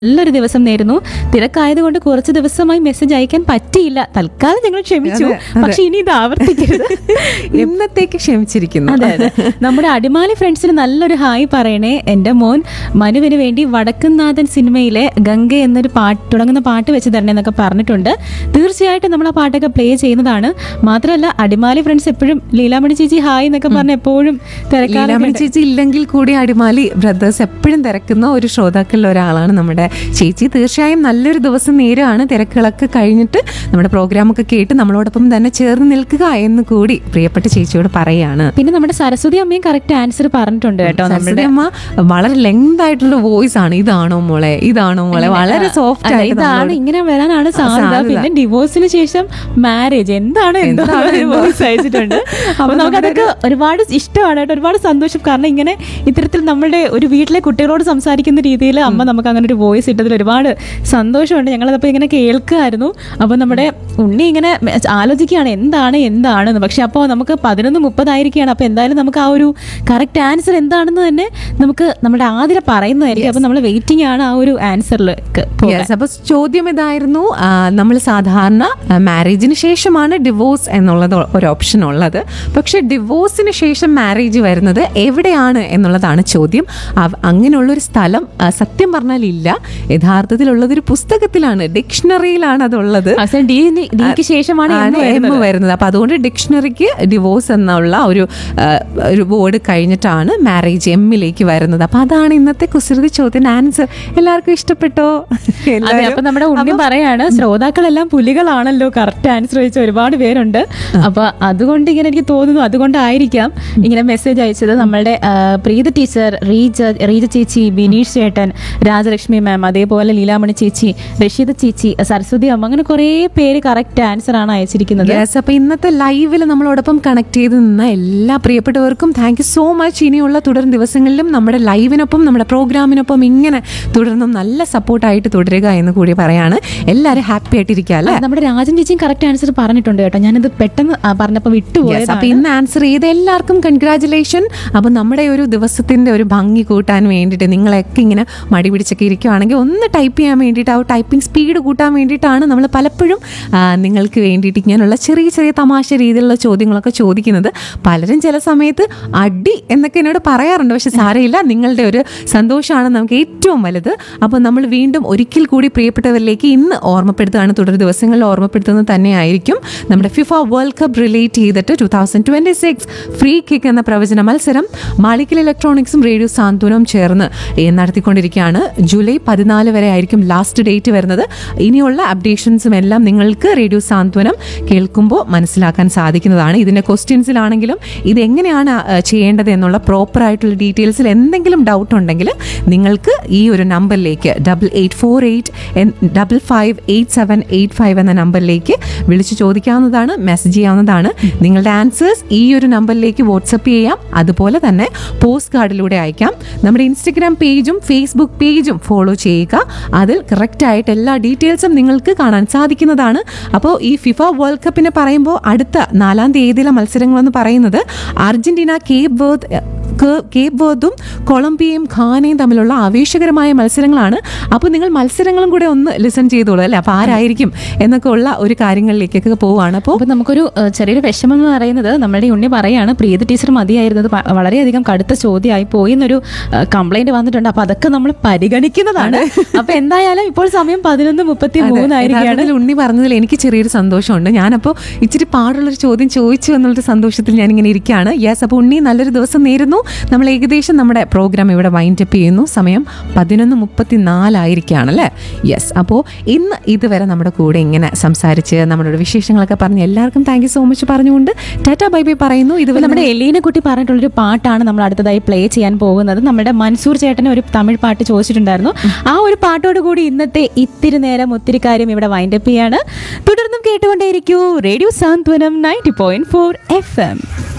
നല്ലൊരു ദിവസം നേരുന്നു തിരക്കായതുകൊണ്ട് കുറച്ച് ദിവസമായി മെസ്സേജ് അയക്കാൻ പറ്റിയില്ല തൽക്കാലം ഞങ്ങൾ ക്ഷമിച്ചു അതെ, അതെ. പക്ഷെ ഇനി ഇത് ആവർത്തിക്കരുത് ഇന്നത്തേക്ക് ക്ഷമിച്ചിരിക്കുന്നു അതെ അതെ നമ്മുടെ അടിമാലി ഫ്രണ്ട്സിന് നല്ലൊരു ഹായ് പറയണേ എൻ്റെ മോൻ മനുവിന് വേണ്ടി വടക്കുംനാഥൻ സിനിമയിലെ ഗംഗ എന്നൊരു പാട്ട് തുടങ്ങുന്ന പാട്ട് വെച്ച് തരണേ എന്നൊക്കെ പറഞ്ഞിട്ടുണ്ട് തീർച്ചയായിട്ടും നമ്മൾ ആ പാട്ടൊക്കെ പ്ലേ ചെയ്യുന്നതാണ് മാത്രമല്ല അടിമാലി ഫ്രണ്ട്സ് എപ്പോഴും ലീലാമണി ചേച്ചി ഹായ് എന്നൊക്കെ പറഞ്ഞ് എപ്പോഴും ലീലാമണി തിരക്കാറുണ്ട് ചേച്ചി ഇല്ലെങ്കിൽ കൂടി അടിമാലി ബ്രദേഴ്സ് എപ്പോഴും തിരക്കുന്ന ഒരു ശ്രോതാക്കളിൽ ഒരാളാണ് നമ്മുടെ ചേച്ചി തീർച്ചയായും നല്ലൊരു ദിവസം നേരാണ് തിരക്കുകളൊക്കെ കഴിഞ്ഞിട്ട് നമ്മുടെ പ്രോഗ്രാമൊക്കെ കേട്ട് നമ്മളോടൊപ്പം തന്നെ ചേർന്ന് നിൽക്കുക എന്ന് കൂടി പ്രിയപ്പെട്ട ചേച്ചിയോട് പറയാണ് പിന്നെ നമ്മുടെ സരസ്വതി അമ്മയും കറക്റ്റ് ആൻസർ പറഞ്ഞിട്ടുണ്ട് കേട്ടോ നമ്മുടെ സരസ്വതി അമ്മ വളരെ ലെങ്ത് ആയിട്ടുള്ള വോയിസ് ആണ് ഇതാണോ മോളെ ഇതാണോ മോളെ വളരെ സോഫ്റ്റ് അല്ല, ആയിട്ട് ഇതാണ് നമ്മളോട് ഇങ്ങനെ വരാനാണ് സാധ്യത സാധ്യത. പിന്നെ ഡിവോഴ്സിന് ശേഷം മാരേജ് എന്താണ് എന്താണ് എന്താണ് എന്തോ. വോയിസ് അയച്ചിട്ടുണ്ട് അപ്പൊ നമുക്കതൊക്കെ ഒരുപാട് ഇഷ്ടമാണ് കേട്ടോ ഒരുപാട് സന്തോഷം കാരണം ഇങ്ങനെ ഇത്തരത്തിൽ നമ്മുടെ ഒരു വീട്ടിലെ കുട്ടികളോട് സംസാരിക്കുന്ന രീതിയിൽ അമ്മ നമുക്ക് അങ്ങനെ ഒരു വോയിസ് ഇട്ടതിൽ ഒരുപാട് സന്തോഷമുണ്ട് ഞങ്ങളതപ്പോൾ ഇങ്ങനെ കേൾക്കുമായിരുന്നു അപ്പോൾ നമ്മുടെ ഉണ്ണി ഇങ്ങനെ ആലോചിക്കുകയാണ് എന്താണ് എന്താണെന്ന് പക്ഷെ അപ്പോൾ നമുക്ക് പതിനൊന്ന് മുപ്പതായിരിക്കുകയാണ് അപ്പോൾ എന്തായാലും നമുക്ക് ആ ഒരു കറക്റ്റ് ആൻസർ എന്താണെന്ന് തന്നെ നമുക്ക് നമ്മുടെ ആതിര പറയുന്നതായിരിക്കും അപ്പോൾ നമ്മൾ വെയിറ്റിംഗ് ആണ് ആ ഒരു ആൻസറിലേക്ക് യെസ് അപ്പൊ ചോദ്യം ഇതായിരുന്നു നമ്മൾ സാധാരണ മാരേജിന് ശേഷമാണ് ഡിവോഴ്സ് എന്നുള്ളത് ഒരു ഓപ്ഷൻ ഉള്ളത് പക്ഷെ ഡിവോഴ്സിന് ശേഷം മാരേജ് വരുന്നത് എവിടെയാണ് എന്നുള്ളതാണ് ചോദ്യം അവ- അങ്ങനെയുള്ള ഒരു സ്ഥലം ആ, സത്യം പറഞ്ഞാൽ ഇല്ല യഥാർത്ഥത്തിലുള്ളത് ഒരു പുസ്തകത്തിലാണ് ഡിക്ഷണറിയിലാണ് അതുള്ളത് അവസാനം ഡി ഡിക്ക് ശേഷമാണ് ആണ് M എം വരുന്നത്. വരുന്നത് അപ്പൊ അതുകൊണ്ട് ഡിക്ഷണറിക്ക് ഡിവോഴ്സ് എന്നുള്ള ഒരു ആ, ഒരു വേർഡ് കഴിഞ്ഞിട്ടാണ് മാരേജ് എമ്മിലേക്ക് വരുന്നത് അപ്പൊ അതാണ് ഇന്നത്തെ കുസൃതി ചോദ്യത്തിന് ആൻസർ എല്ലാവർക്കും ഇഷ്ടപ്പെട്ടോ അതെ എല്ലാവരും- അപ്പൊ നമ്മുടെ ഉണ്ണി പറയാണ് ശ്രോതാക്കളെല്ലാം പുലികളാണല്ലോ കറക്റ്റ് ആൻസർ വെച്ച ഒരുപാട് പേരുണ്ട് അപ്പൊ അതുകൊണ്ട് ഇങ്ങനെ എനിക്ക് തോന്നുന്നു അതുകൊണ്ടായിരിക്കാം ഇങ്ങനെ മെസ്സേജ് അയച്ചത് നമ്മളുടെ ആ, പ്രീത ടീച്ചർ റീജ റീജ ചേച്ചി ബിനീഷ് ചേട്ടൻ രാജലക്ഷ്മി മാം അതേപോലെ ലീലാമണി ചേച്ചി റഷീദ ചേച്ചി സരസ്വതി അമ്മ അങ്ങനെ കുറേ പേര് കറക്റ്റ് ആൻസർ ആണ് അയച്ചിരിക്കുന്നത് യെസ് അപ്പൊ ഇന്നത്തെ ലൈവിൽ നമ്മളോടൊപ്പം കണക്ട് ചെയ്ത് നിന്ന എല്ലാ പ്രിയപ്പെട്ടവർക്കും താങ്ക് യു സോ മച്ച് ഇനിയുള്ള തുടർ ദിവസങ്ങളിലും നമ്മുടെ ലൈവിനൊപ്പം നമ്മുടെ പ്രോഗ്രാമിനൊപ്പം ഇങ്ങനെ തുടർന്നും നല്ല സപ്പോർട്ടായിട്ട് തുടരുക എന്ന് കൂടി പറയാണ് എല്ലാവരും ഹാപ്പി ആയിട്ടിരിക്കുക അല്ലേ ആ, നമ്മുടെ രാജൻ ചേച്ചിയും കറക്റ്റ് ആൻസർ പറഞ്ഞിട്ടുണ്ട് കേട്ടോ ഞാനിത് പെട്ടെന്ന് ആ, പറഞ്ഞപ്പോ യെസ് വിട്ടുപോയത് അപ്പൊ ഇന്ന് ആൻസർ ചെയ്ത എല്ലാവർക്കും കൺഗ്രാചുലേഷൻ അപ്പൊ നമ്മുടെ ഒരു ദിവസത്തിന്റെ ഒരു ഭംഗി കൂട്ടാൻ വേണ്ടിയിട്ട് നിങ്ങളൊക്കെ ഇങ്ങനെ മടി പിടിച്ചൊക്കെ ഇരിക്കുവാണെങ്കിൽ ഒന്ന് ടൈപ്പ് ചെയ്യാൻ വേണ്ടിയിട്ട് ആ ടൈപ്പിംഗ് സ്പീഡ് കൂട്ടാൻ വേണ്ടിയിട്ടാണ് നമ്മൾ പലപ്പോഴും ആ, നിങ്ങൾക്ക് വേണ്ടിയിട്ട് ഇങ്ങനെയുള്ള ചെറിയ ചെറിയ തമാശ രീതിയിലുള്ള ചോദ്യങ്ങളൊക്കെ ചോദിക്കുന്നത് പലരും ചില സമയത്ത് അടി എന്നൊക്കെ എന്നോട് പറയാറുണ്ട് പക്ഷെ സാരമില്ല നിങ്ങളുടെ ഒരു സന്തോഷമാണ് നമുക്ക് ഏറ്റവും വലുത് അപ്പോൾ നമ്മൾ വീണ്ടും ഒരിക്കൽ കൂടി പ്രിയപ്പെട്ടവരിലേക്ക് ഇന്ന് ഓർമ്മപ്പെടുത്തുകയാണ് തുടർ ദിവസങ്ങളിൽ ഓർമ്മപ്പെടുത്തുന്നത് തന്നെയായിരിക്കും നമ്മുടെ ഫിഫ വേൾഡ് കപ്പ് റിലേറ്റ് ചെയ്തിട്ട് two thousand twenty six free kick എന്ന പ്രവചന മത്സരം മാളിക്കൽ ഇലക്ട്രോണിക്സും റേഡിയോ സാന്ത്വനവും ചേർന്ന് ഏ, നടത്തിക്കൊണ്ടിരിക്കുകയാണ് ജൂലൈ പതിനാല് വരെ ആയിരിക്കും ലാസ്റ്റ് ഡേറ്റ് വരുന്നത് ഇനിയുള്ള അപ്ഡേഷൻസും എല്ലാം നിങ്ങൾക്ക് റേഡിയോ സാന്ത്വനം കേൾക്കുമ്പോൾ മനസ്സിലാക്കാൻ സാധിക്കുന്നതാണ് ഇതിൻ്റെ ക്വസ്റ്റ്യൻസിലാണെങ്കിലും ഇത് എങ്ങനെയാണ് ആ, ചെയ്യേണ്ടത് എന്നുള്ള പ്രോപ്പർ ആയിട്ടുള്ള ഡീറ്റെയിൽസിൽ എന്തെങ്കിലും ഡൗട്ട് ഉണ്ടെങ്കിൽ നിങ്ങൾക്ക് ഈ ഒരു നമ്പറിലേക്ക് double eight four eight double five eight seven eight five എന്ന നമ്പറിലേക്ക് വിളിച്ച് ചോദിക്കാവുന്നതാണ് മെസ്സേജ് ചെയ്യാവുന്നതാണ് നിങ്ങളുടെ ആൻസേഴ്സ് ഈ ഒരു നമ്പറിലേക്ക് വാട്സപ്പ് ചെയ്യാം അതുപോലെ തന്നെ പോസ്റ്റ് കാർഡിലൂടെ അയക്കാം നമ്മുടെ ഇൻസ്റ്റഗ്രാം പേജും ഫേസ്ബുക്ക് പേജും ഫോളോ ചെയ്യുക അതിൽ കറക്റ്റ് ആയിട്ട് എല്ലാ ഡീറ്റെയിൽസും നിങ്ങൾക്ക് കാണാൻ സാധിക്കുന്നതാണ് അപ്പോൾ ഈ ഫിഫ വേൾഡ് കപ്പിനെ പറയുമ്പോൾ അടുത്ത നാലാം തീയതിയിലെ മത്സരങ്ങളെന്ന് പറയുന്നത് അർജന്റീന കേപ്പ് വേർത്ത് കേപ്പ് വേർത്തും കൊളംബിയയും ഖാനയും തമ്മിലുള്ള ആവേശകരമായ മത്സരങ്ങളാണ് അപ്പോൾ നിങ്ങൾ മത്സരങ്ങളും കൂടെ ഒന്ന് ലിസൺ ചെയ്തോളൂ അല്ലേ അപ്പോൾ ആരായിരിക്കും എന്നൊക്കെ ഉള്ള ഒരു കാര്യങ്ങളിലേക്കൊക്കെ പോവുകയാണ് അപ്പോൾ അപ്പോൾ നമുക്കൊരു ഏഹ്, ചെറിയൊരു വിഷമം എന്ന് പറയുന്നത് നമ്മുടെ ഈ ഉണ്ണി പറയാണ് പ്രീത ടീച്ചർ മതിയായിരുന്നത് പ- വളരെയധികം കടുത്ത ചോദ്യമായി പോയി എന്നൊരു കംപ്ലൈന്റ് വന്നിട്ടുണ്ട് അപ്പൊ അതൊക്കെ നമ്മൾ പരിഗണിക്കുന്നതാണ് അപ്പൊ എന്തായാലും ഇപ്പോൾ സമയം പതിനൊന്ന് മുപ്പത്തി മൂന്നായിരിക്കുകയാണ് യഥാർത്ഥത്തിൽ ഉണ്ണി പറഞ്ഞതിൽ എനിക്ക് ചെറിയൊരു സന്തോഷമുണ്ട് ഞാനപ്പോൾ ഇച്ചിരി പാടുള്ളൊരു ചോദ്യം ചോദിച്ചു എന്നുള്ളൊരു സന്തോഷത്തിൽ ഞാനിങ്ങനെ ഇരിക്കുകയാണ് യെസ് അപ്പോൾ ഉണ്ണി നല്ലൊരു ദിവസം നേരുന്നു നമ്മൾ ഏകദേശം നമ്മുടെ പ്രോഗ്രാം ഇവിടെ വൈൻഡ് അപ്പ് ചെയ്യുന്നു സമയം പതിനൊന്ന് മുപ്പത്തി നാലായിരിക്കുകയാണ് അല്ലേ യെസ് അപ്പോൾ ഇന്ന് ഇതുവരെ നമ്മുടെ കൂടെ ഇങ്ങനെ സംസാരിച്ച് നമ്മുടെ വിശേഷങ്ങളൊക്കെ പറഞ്ഞ് എല്ലാവർക്കും താങ്ക് യു സോ മച്ച് പറഞ്ഞുകൊണ്ട് ടാറ്റ ബൈ ബൈ പറയുന്നു ഇതുപോലെ ഇതുവരെ നമ്മുടെ എലീനെ കുട്ടി പറഞ്ഞിട്ടുള്ളൊരു പാട്ടാണ് നമ്മൾ അടുത്തതായി പ്ലേ ചെയ്യാൻ പോകുന്നത് നമ്മുടെ മൻസൂർ ചേട്ടന് ഒരു തമിഴ് പാട്ട് ചോദിച്ചിട്ടുണ്ടായിരുന്നു ആ ഒരു പാട്ടോട് കൂടി ഇന്നത്തെ ഇത്തിരി നേരം ഒത്തിരി കാര്യം ഇവിടെ വൈൻഡപ്പ് ചെയ്യാണ് തുടർന്നും കേട്ടുകൊണ്ടേയിരിക്കൂ radio Santhwanam ninety point four F M